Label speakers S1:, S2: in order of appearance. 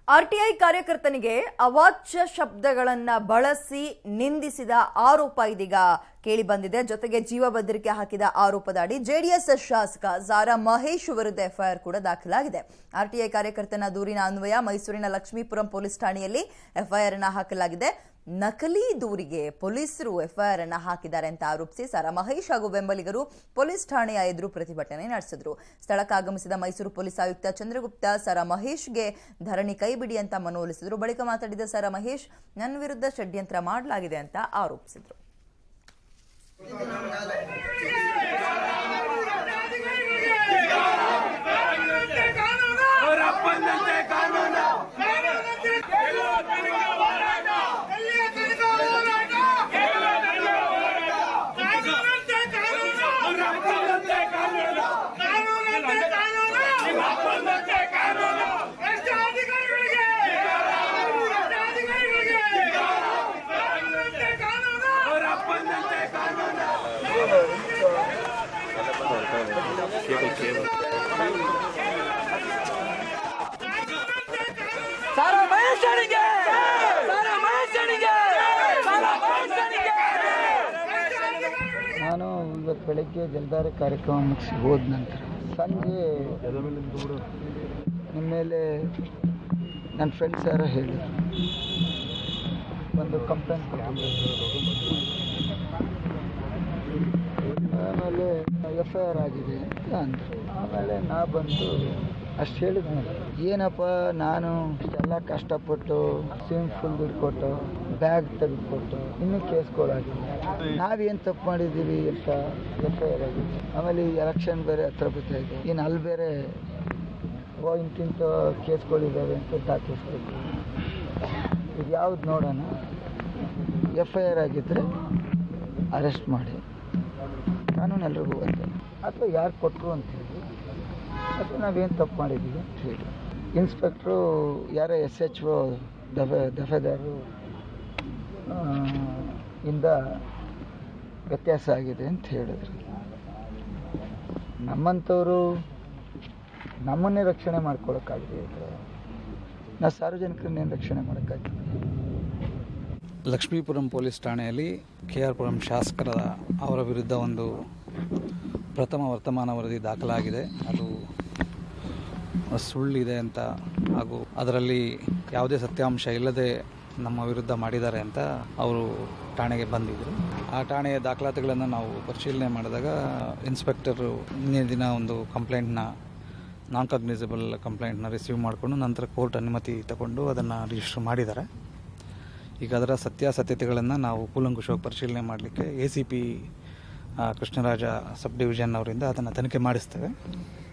S1: RTI ಕಾರ್ಯಕರ್ತನಿಗೆ ಅವಾಚ್ಯ ಶಬ್ದಗಳನ್ನ ಬಳಸಿ ನಿಂದಿಸಿದ ಆರೋಪ ಇದೀಗ ಕೇಳಿ ಬಂದಿದೆ ಜೊತೆಗೆ ಜೀವ ಬೆದರಿಕೆ ಹಾಕಿದ ಆರೋಪದ ಅಡಿ ಜೆಡಿಎಸ್ ಶಾಸಕ ಜಾರಾ ಮಹೇಶ್ ವಿರುದ್ಧ ಎಫ್ಐಆರ್ ಕೂಡ ದಾಖಲಾಗಿದೆ ಆರ್ಟಿಐ ಕಾರ್ಯಕರ್ತನ ದೂರಿನ ಅನ್ವಯ ಮೈಸೂರಿನ ಲಕ್ಷ್ಮೀಪುರಂ ಪೊಲೀಸ್ ಠಾಣೆಯಲ್ಲಿ ಎಫ್ಐಆರ್ ಅನ್ನ ಹಾಕಲಾಗಿದೆ ನಕಲಿ ದೂರಿಗೆ ಪೊಲೀಸರು ಎಫ್ಐಆರ್ ಅನ್ನ ಹಾಕಿದ್ದಾರೆ ಅಂತ ಆರೋಪಿಸಿ ಸಾರಾ ಮಹೇಶ್ ಹಾಗೂ ಬೆಂಬಲಿಗರು ಪೊಲೀಸ್ ಠಾಣೆಯ ಎದುರು ಪ್ರತಿಭಟನೆ ನಡೆಸಿದ್ರು ಸ್ಥಳಕ್ಕೆ ಆಗಮಿಸಿದ ಮೈಸೂರು ಪೊಲೀಸ್ ಆಯುಕ್ತ ಚಂದ್ರಗುಪ್ತ ಸಾರಾ ಮಹೇಶ್ಗೆ ಧರಣಿ ಕೈಬಿಡಿ ಅಂತ ಮನವೊಲಿಸಿದ್ರು ಬಳಿಕ ಮಾತಾಡಿದ ಸಾರಾ ಮಹೇಶ್ ನನ್ನ ವಿರುದ್ಧ ಷಡ್ಯಂತ್ರ ಮಾಡಲಾಗಿದೆ ಅಂತ ಆರೋಪಿಸಿದ್ರು
S2: ಅವರಪ್ಪಂದಂತೆ ಕಾನೂನು ಅವರಪ್ಪಂದಂತೆ ಕಾನೂನು ನಿಮ್ಮಪ್ಪಂದಂತೆ ಕಾನೂನು ಅವರಪ್ಪಂದಂತೆ ಕಾನೂನು
S3: ಸಾರ ಮಹೇಶನಿಗೆ ಸಾರ ಮಹೇಶನಿಗೆ ಸಾರ ಮಹೇಶನಿಗೆ
S4: ನಾನು ಇವತ್ತು ಬೆಳಗ್ಗೆ ಜಲಧಾರೆ ಕಾರ್ಯಕ್ರಮ ಮುಗಿಸಿ ಹೋದ ನಂತರ ಸಂಜೆ ನಿಮ್ಮ ಮೇಲೆ ನನ್ನ ಫ್ರೆಂಡ್ಸ್ ಯಾರೋ ಹೇಳಿದ್ರು ಒಂದು ಕಂಪ್ಲೇಂಟ್ ಆಮೇಲೆ ಎಫ್ ಐ ಆರ್ ಆಗಿದೆ ಅಂತ ಅಂದರು ಆಮೇಲೆ ನಾ ಬಂದು ಅಷ್ಟು ಹೇಳಿದ್ಮೇಲೆ ಏನಪ್ಪ ನಾನು ಇಷ್ಟೆಲ್ಲ ಕಷ್ಟಪಟ್ಟು ಸ್ವಿಮ್ಮಿಂಗ್ ಪೂಲ್ ದುಡ್ಡು ಕೊಟ್ಟು ಬ್ಯಾಗ್ ತೆಗೆದುಕೊಟ್ಟು ಇನ್ನೂ ಕೇಸ್ಗಳಾಗಿಲ್ಲ ನಾವೇನು ತಪ್ಪು ಮಾಡಿದ್ದೀವಿ ಅಂತ ಎಫ್ ಐ ಆರ್ ಆಗಿದೆ ಆಮೇಲೆ ಈ ಎಲೆಕ್ಷನ್ ಬೇರೆ ಹತ್ರ ಬರ್ತಾ ಇದೆ ಇನ್ನು ಅಲ್ಲಿ ಬೇರೆ ಓ ಇಂತಿಂಥ ಕೇಸ್ಗಳಿದ್ದಾವೆ ಅಂತ ದಾಖಲಿಸ್ಬೇಕು ಇದು ಯಾವ್ದು ನೋಡೋಣ ಎಫ್ ಐ ಆರ್ ಆಗಿದ್ದರೆ ಅರೆಸ್ಟ್ ಮಾಡಿ ಕಾನೂನು ಎಲ್ರಿಗೂ ಗೊತ್ತೆ ಅಥವಾ ಯಾರು ಕೊಟ್ಟರು ಅಂತ ಹೇಳಿ ಅಥವಾ ನಾವೇನು ತಪ್ಪು ಮಾಡಿದ್ದೀವಿ ಅಂತ ಹೇಳಿ ಇನ್ಸ್ಪೆಕ್ಟ್ರು ಯಾರೋ ಎಸ್ ಎಚ್ ಒ ದಫೆ ದಫೆದಾರರು ಆ, ಇಂದ ವ್ಯತ್ಯಾಸ ಆಗಿದೆ ಅಂತ ಹೇಳಿದ್ರು ನಮ್ಮಂಥವರು ನಮ್ಮನ್ನೇ ರಕ್ಷಣೆ ಮಾಡ್ಕೊಳಕ್ಕಾಗಿದೆ ನಾವು ಸಾರ್ವಜನಿಕರನ್ನೇನು ರಕ್ಷಣೆ ಮಾಡೋಕ್ಕಾಗ್ತದೆ
S5: ಲಕ್ಷ್ಮೀಪುರಂ ಪೊಲೀಸ್ ಠಾಣೆಯಲ್ಲಿ ಕೆ ಆರ್ ಪುರಂ ಶಾಸಕರ ಅವರ ವಿರುದ್ಧ ಒಂದು ಪ್ರಥಮ ವರ್ತಮಾನ ವರದಿ ದಾಖಲಾಗಿದೆ ಅದು ಸುಳ್ಳಿದೆ ಅಂತ ಹಾಗೂ ಅದರಲ್ಲಿ ಯಾವುದೇ ಸತ್ಯಾಂಶ ಇಲ್ಲದೆ ನಮ್ಮ ವಿರುದ್ಧ ಮಾಡಿದ್ದಾರೆ ಅಂತ ಅವರು ಠಾಣೆಗೆ ಬಂದಿದ್ದರು ಆ ಠಾಣೆಯ ದಾಖಲಾತಿಗಳನ್ನು ನಾವು ಪರಿಶೀಲನೆ ಮಾಡಿದಾಗ ಇನ್ಸ್ಪೆಕ್ಟರು ನಿನ್ನೆ ದಿನ ಒಂದು ಕಂಪ್ಲೇಂಟ್ನ ನಾನ್ ಕಾಗ್ನಿಸಬಲ್ ಕಂಪ್ಲೇಂಟ್ನ ರಿಸೀವ್ ಮಾಡಿಕೊಂಡು ನಂತರ ಕೋರ್ಟ್ ಅನುಮತಿ ತಗೊಂಡು ಅದನ್ನು ರಿಜಿಸ್ಟರ್ ಮಾಡಿದ್ದಾರೆ ಈಗ ಅದರ ಸತ್ಯಾಸತ್ಯತೆಗಳನ್ನು ನಾವು ಕೂಲಂಕುಷವಾಗಿ ಪರಿಶೀಲನೆ ಮಾಡಲಿಕ್ಕೆ A C P Krishnaraja sub division ಅವರಿಂದ ಅದನ್ನು ತನಿಖೆ ಮಾಡಿಸ್ತೇವೆ